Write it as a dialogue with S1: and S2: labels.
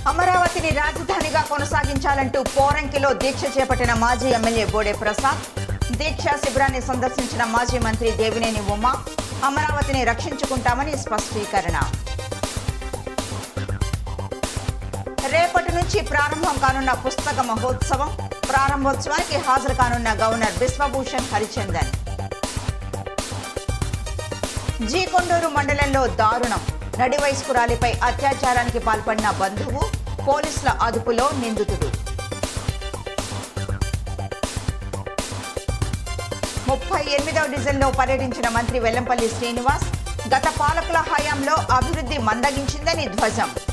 S1: అమరావతిని రాజధానిగా కొనసాగించాలంటూ పోరంకిలో దీక్ష చేపట్టిన మాజీ ఎమ్మెల్యే బోడే ప్రసాద్ దీక్షా శిబిరాన్ని సందర్శించిన మాజీ మంత్రి దేవినేని ఉమా అమరావతిని రక్షించుకుంటామని స్పష్టీకరణ రేపటి నుంచి ప్రారంభం కానున్న పుస్తక మహోత్సవం ప్రారంభోత్సవానికి హాజరు కానున్న గవర్నర్ బిశ్వభూషణ్ హరిచందన్ జీకొండూరు మండలంలో దారుణం నడి వయస్కురాలిపై అత్యాచారానికి పాల్పడిన బంధువు పోలీసుల అదుపులో నిందితుడు ముప్పై ఎనిమిదవ డివిజన్లో పర్యటించిన మంత్రి వెల్లంపల్లి శ్రీనివాస్ గత పాలకుల హయాంలో అభివృద్ధి మందగించిందని ధ్వజం